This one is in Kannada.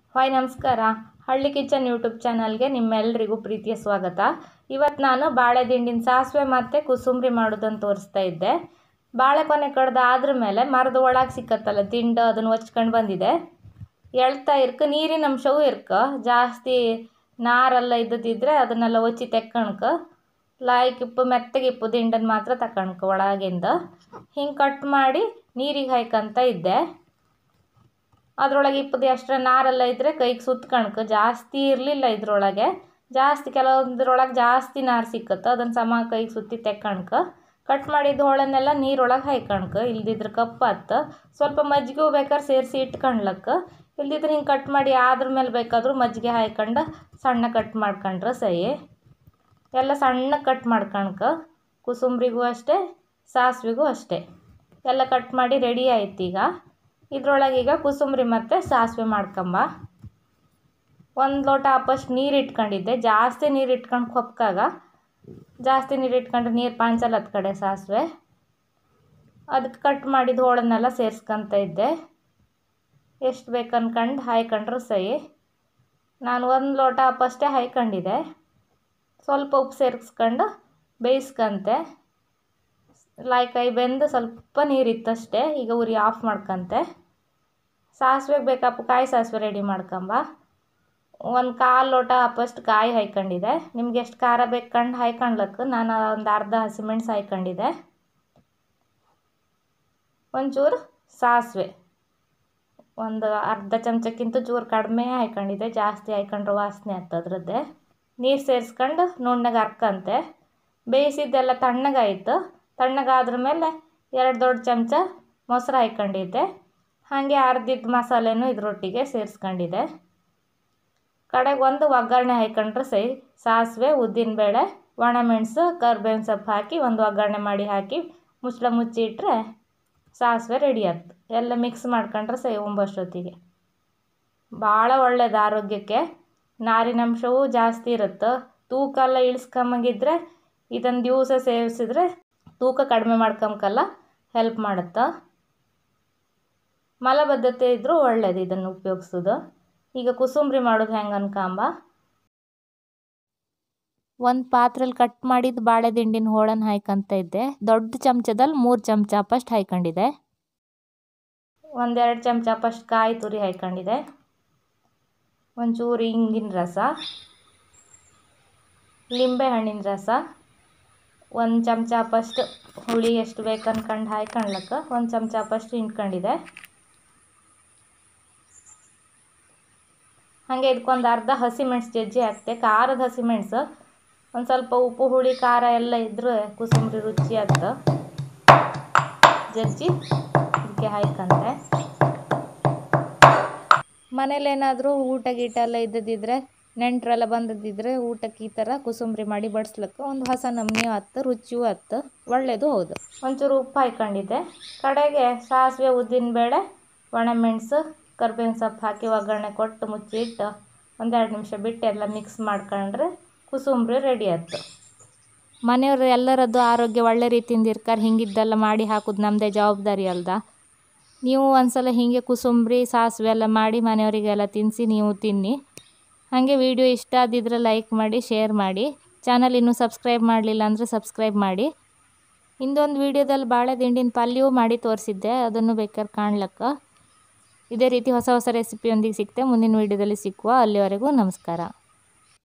ಹಾಯ್ ನಮಸ್ಕಾರ ಹಳ್ಳಿ ಕಿಚನ್ ಯೂಟ್ಯೂಬ್ ಚಾನಲ್ಗೆ ನಿಮ್ಮೆಲ್ಲರಿಗೂ ಪ್ರೀತಿಯ ಸ್ವಾಗತ ಇವತ್ತು ನಾನು ಬಾಳೆ ದಿಂಡಿನ ಸಾಸಿವೆ ಮತ್ತು ಕುಸುಂಬರಿ ಮಾಡೋದನ್ನು ತೋರಿಸ್ತಾ ಇದ್ದೆ ಬಾಳೆ ಕೊನೆ ಕಡ್ದು ಆದ್ರ ಮೇಲೆ ಮರದ ಒಳಗೆ ಸಿಕ್ಕತ್ತಲ್ಲ ದಿಂಡು ಅದನ್ನು ಹೊಚ್ಕೊಂಡು ಬಂದಿದೆ ಎಳ್ತಾ ಇರ್ಕ ನೀರಿನ ಅಂಶವೂ ಇರ್ಕ ಜಾಸ್ತಿ ನಾರೆಲ್ಲ ಇದ್ದದಿದ್ರೆ ಅದನ್ನೆಲ್ಲ ಹೊಚ್ಚಿ ತೆಕ್ಕಣ್ಕ ಲಾಯ್ಕ್ ಇಪ್ಪು ಮೆತ್ತಗೆ ಇಪ್ಪು ದಿಂಡನ್ನು ಮಾತ್ರ ತಕಣ್ಕ ಒಳಗಿಂದ ಹಿಂಗೆ ಕಟ್ ಮಾಡಿ ನೀರಿಗೆ ಹಾಯ್ಕಂತ ಇದ್ದೆ ಅದ್ರೊಳಗೆ ಇಪ್ಪದು ಎಷ್ಟರ ನಾರೆಲ್ಲ ಇದ್ದರೆ ಕೈಗೆ ಸುತ್ಕಣ್ಕ ಜಾಸ್ತಿ ಇರಲಿಲ್ಲ ಇದ್ರೊಳಗೆ ಜಾಸ್ತಿ ಕೆಲವೊಂದ್ರೊಳಗೆ ಜಾಸ್ತಿ ನಾರು ಸಿಕ್ಕತ್ತೆ ಅದನ್ನು ಸಮ ಕೈಗೆ ಸುತ್ತಿ ತೆಕ್ಕಣ್ಕ ಕಟ್ ಮಾಡಿದ ಹೋಳನ್ನೆಲ್ಲ ನೀರೊಳಗೆ ಹಾಯ್ಕಣ್ಕ ಇಲ್ದಿದ್ರೆ ಕಪ್ಪಾತ್ತ ಸ್ವಲ್ಪ ಮಜ್ಜಿಗೆ ಬೇಕಾದ್ರೆ ಸೇರಿಸಿ ಇಟ್ಕಣ್ಲಕ್ಕ ಇಲ್ದಿದ್ರೆ ಹಿಂಗೆ ಕಟ್ ಮಾಡಿ ಆದ್ರ ಮೇಲೆ ಬೇಕಾದ್ರೂ ಮಜ್ಜಿಗೆ ಹಾಯ್ಕೊಂಡು ಸಣ್ಣ ಕಟ್ ಮಾಡ್ಕೊಂಡ್ರೆ ಸಹಿ ಎಲ್ಲ ಸಣ್ಣ ಕಟ್ ಮಾಡ್ಕಣ್ಕ ಕುಸುಂಬ್ರಿಗೂ ಅಷ್ಟೇ ಸಾಸಿವೆಗೂ ಅಷ್ಟೇ ಎಲ್ಲ ಕಟ್ ಮಾಡಿ ರೆಡಿ ಆಯ್ತು ಈಗ ಇದ್ರೊಳಗೆ ಈಗ ಕುಸುಂಬರಿ ಮತ್ತು ಸಾಸಿವೆ ಮಾಡ್ಕೊಂಬ ಒಂದು ಲೋಟ ಅಪ್ಪಷ್ಟು ನೀರು ಇಟ್ಕೊಂಡಿದ್ದೆ ಜಾಸ್ತಿ ನೀರು ಇಟ್ಕೊಂಡು ಕೊಪ್ಕಾಗ ಜಾಸ್ತಿ ನೀರು ಇಟ್ಕೊಂಡ್ರೆ ನೀರು ಪಾಂಚಲ್ ಹತ್ತು ಕಡೆ ಸಾಸಿವೆ ಅದಕ್ಕೆ ಕಟ್ ಮಾಡಿದ ಹೋಳನ್ನೆಲ್ಲ ಸೇರಿಸ್ಕೊಂತ ಇದ್ದೆ ಎಷ್ಟು ಬೇಕು ಅನ್ಕಂಡು ಹಾಯ್ಕೊಂಡ್ರೆ ಸಹಿ ನಾನು ಒಂದು ಲೋಟ ಅಪ್ಪಷ್ಟೇ ಹಾಯ್ಕೊಂಡಿದ್ದೆ ಸ್ವಲ್ಪ ಉಪ್ಪು ಸೇರಿಸ್ಕೊಂಡು ಬೇಯಿಸ್ಕಂತೆ ಲಾಯ್ಕಾಯಿ ಬೆಂದು ಸ್ವಲ್ಪ ನೀರಿತ್ತಷ್ಟೇ ಈಗ ಉರಿ ಆಫ್ ಮಾಡ್ಕಂತೆ ಸಾಸಿವೆಗೆ ಬೇಕಪ್ಪ ಕಾಯಿ ಸಾಸಿವೆ ರೆಡಿ ಮಾಡ್ಕೊಂಬ ಒಂದು ಕಾಲು ಲೋಟ ಅಪ್ಪಷ್ಟು ಕಾಯಿ ಹಾಯ್ಕೊಂಡಿದೆ ನಿಮ್ಗೆ ಎಷ್ಟು ಖಾರ ಬೇಕಂಡು ಹಾಯ್ಕೊಂಡ್ಲಕ್ಕ ನಾನು ಒಂದು ಅರ್ಧ ಹಸಿಮೆಣ್ಸು ಹಾಯ್ಕೊಂಡಿದ್ದೆ ಒಂಚೂರು ಸಾಸಿವೆ ಒಂದು ಅರ್ಧ ಚಮಚಕ್ಕಿಂತ ಚೂರು ಕಡಿಮೆ ಹಾಯ್ಕೊಂಡಿದ್ದೆ ಜಾಸ್ತಿ ಹಾಯ್ಕೊಂಡ್ರೆ ವಾಸನೆ ಆಗ್ತದ್ರದ್ದೇ ನೀರು ಸೇರಿಸ್ಕೊಂಡು ನುಣ್ಣಗೆ ಹರ್ಕಂತೆ ಬೇಯಿಸಿದ್ದೆಲ್ಲ ತಣ್ಣಗಾಯಿತು ತಣ್ಣಗಾದ್ರ ಮೇಲೆ ಎರಡು ದೊಡ್ಡ ಚಮಚ ಮೊಸರು ಹಾಯ್ಕೊಂಡಿದ್ದೆ ಹಾಗೆ ಅರ್ದಿದ್ದ ಮಸಾಲೆನೂ ಇದ್ರೊಟ್ಟಿಗೆ ಸೇರಿಸ್ಕೊಂಡಿದ್ದೆ ಕಡೆಗೆ ಒಂದು ಒಗ್ಗರಣೆ ಹಾಯ್ಕೊಂಡ್ರೆ ಸೈ ಸಾಸಿವೆ ಉದ್ದಿನಬೇಳೆ ಒಣಮೆಣಸು ಕರ್ಬೇವಿನ ಸೊಪ್ಪು ಹಾಕಿ ಒಂದು ಒಗ್ಗರಣೆ ಮಾಡಿ ಹಾಕಿ ಮುಚ್ಚಳ ಮುಚ್ಚಿ ಇಟ್ಟರೆ ಸಾಸಿವೆ ರೆಡಿ ಆಯ್ತು ಎಲ್ಲ ಮಿಕ್ಸ್ ಮಾಡ್ಕೊಂಡ್ರೆ ಸೈ ಉಂಬಷ್ಟೊತ್ತಿಗೆ ಭಾಳ ಒಳ್ಳೇದು ಆರೋಗ್ಯಕ್ಕೆ ನಾರಿನಂಶವೂ ಜಾಸ್ತಿ ಇರುತ್ತೆ ತೂಕ ಎಲ್ಲ ಇಳಿಸ್ಕೊಂಬಂಗಿದ್ರೆ ಇದನ್ನು ದಿವಸ ಸೇವಿಸಿದ್ರೆ ತೂಕ ಕಡಿಮೆ ಮಾಡ್ಕೊಂಬಕಲ್ಲ ಹೆಲ್ಪ್ ಮಾಡುತ್ತೆ ಮಲಬದ್ಧತೆ ಇದ್ದರೂ ಒಳ್ಳೇದು ಇದನ್ನು ಉಪಯೋಗಿಸೋದು ಈಗ ಕುಸುಂಬರಿ ಮಾಡೋದು ಹೆಂಗೆ ಅನ್ಕಂಬ ಒಂದು ಪಾತ್ರೆಲಿ ಕಟ್ ಮಾಡಿದ ಬಾಳೆ ದಿಂಡಿನ ಹೋಳನ್ನು ಹಾಯ್ಕೊಂತ ಇದ್ದೆ ದೊಡ್ಡ ಚಮಚದಲ್ಲಿ ಮೂರು ಚಮಚ ಅಪ್ಪಷ್ಟು ಹಾಯ್ಕೊಂಡಿದೆ ಒಂದೆರಡು ಚಮಚ ಅಪ್ಪಷ್ಟು ಕಾಯಿ ತುರಿ ಹಾಯ್ಕೊಂಡಿದೆ ಒಂಚೂರು ಹಿಂಗಿನ ರಸ ಲಿಂಬೆ ಹಣ್ಣಿನ ರಸ ಒಂದು ಚಮಚ ಅಪ್ಪಷ್ಟು ಹುಳಿ ಎಷ್ಟು ಬೇಕು ಅನ್ಕಂಡು ಹಾಯ್ಕೊಳ್ಲಕ್ಕ ಒಂದು ಚಮಚ ಅಪ್ಪಷ್ಟು ಹಿಂಡ್ಕೊಂಡಿದೆ ಹಾಗೆ ಇದಕ್ಕೊಂದು ಅರ್ಧ ಹಸಿಮೆಣ್ಸು ಜಜ್ಜಿ ಹಾಕ್ತೆ ಖಾರದ ಹಸಿಮೆಣ್ಸು ಒಂದು ಸ್ವಲ್ಪ ಉಪ್ಪು ಹುಳಿ ಖಾರ ಎಲ್ಲ ಇದ್ದರೆ ಕುಸುಂಬರಿ ರುಚಿ ಆಗ್ತ ಜಜ್ಜಿ ಇದಕ್ಕೆ ಹಾಯ್ಕಂತೆ ಮನೇಲೇನಾದರೂ ಊಟ ಗೀಟ ಎಲ್ಲ ಇದ್ದದಿದ್ರೆ ನೆಂಟರೆಲ್ಲ ಬಂದದಿದ್ರೆ ಊಟಕ್ಕೆ ಈ ಥರ ಕುಸುಂಬರಿ ಮಾಡಿ ಬಡಿಸ್ಲಿಕ್ಕೆ ಒಂದು ಹೊಸ ನಮ್ನಿಯೂ ಹತ್ತು ರುಚಿಯೂ ಹತ್ತು ಒಳ್ಳೆಯದು ಹೌದು ಒಂಚೂರು ಉಪ್ಪು ಹಾಯ್ಕೊಂಡಿದ್ದೆ ಕಡೆಗೆ ಸಾಸಿವೆ ಉದ್ದಿನಬೇಳೆ ಒಣಮೆಣಸು ಕರ್ಬೇವಿನ ಸೊಪ್ಪು ಹಾಕಿ ಒಗ್ಗರಣೆ ಕೊಟ್ಟು ಮುಚ್ಚಿಟ್ಟು ಒಂದೆರಡು ನಿಮಿಷ ಬಿಟ್ಟು ಎಲ್ಲ ಮಿಕ್ಸ್ ಮಾಡ್ಕೊಂಡ್ರೆ ಕುಸುಂಬರಿ ರೆಡಿ ಆಯ್ತು ಮನೆಯವರು ಎಲ್ಲರದ್ದು ಆರೋಗ್ಯ ಒಳ್ಳೆ ರೀತಿಯಿಂದ ಇರ್ತಾರೆ ಹಿಂಗಿದ್ದೆಲ್ಲ ಮಾಡಿ ಹಾಕೋದು ನಮ್ಮದೇ ಜವಾಬ್ದಾರಿ ಅಲ್ದ ನೀವು ಒಂದ್ಸಲ ಹೀಗೆ ಕುಸುಂಬರಿ ಸಾಸಿವೆ ಎಲ್ಲ ಮಾಡಿ ಮನೆಯವರಿಗೆಲ್ಲ ತಿನ್ನಿಸಿ ನೀವು ತಿನ್ನಿ ಹಾಗೆ ವಿಡಿಯೋ ಇಷ್ಟ ಆದಿದ್ರೆ ಲೈಕ್ ಮಾಡಿ ಶೇರ್ ಮಾಡಿ ಚಾನಲ್ ಇನ್ನೂ ಸಬ್ಸ್ಕ್ರೈಬ್ ಮಾಡಲಿಲ್ಲ ಅಂದರೆ ಸಬ್ಸ್ಕ್ರೈಬ್ ಮಾಡಿ ಇಂದೊಂದು ವೀಡಿಯೋದಲ್ಲಿ ಬಾಳೆ ದಿಂಡಿನ ಪಲ್ಯವೂ ಮಾಡಿ ತೋರಿಸಿದ್ದೆ ಅದನ್ನು ಬೇಕಾದ್ರೆ ಕಾಣ್ಲಕ್ಕ ಇದೇ ರೀತಿ ಹೊಸ ಹೊಸ ರೆಸಿಪಿಯೊಂದಿಗೆ ಸಿಗ್ತೆ ಮುಂದಿನ ವೀಡಿಯೋದಲ್ಲಿ ಸಿಕ್ಕುವ ಅಲ್ಲಿವರೆಗೂ ನಮಸ್ಕಾರ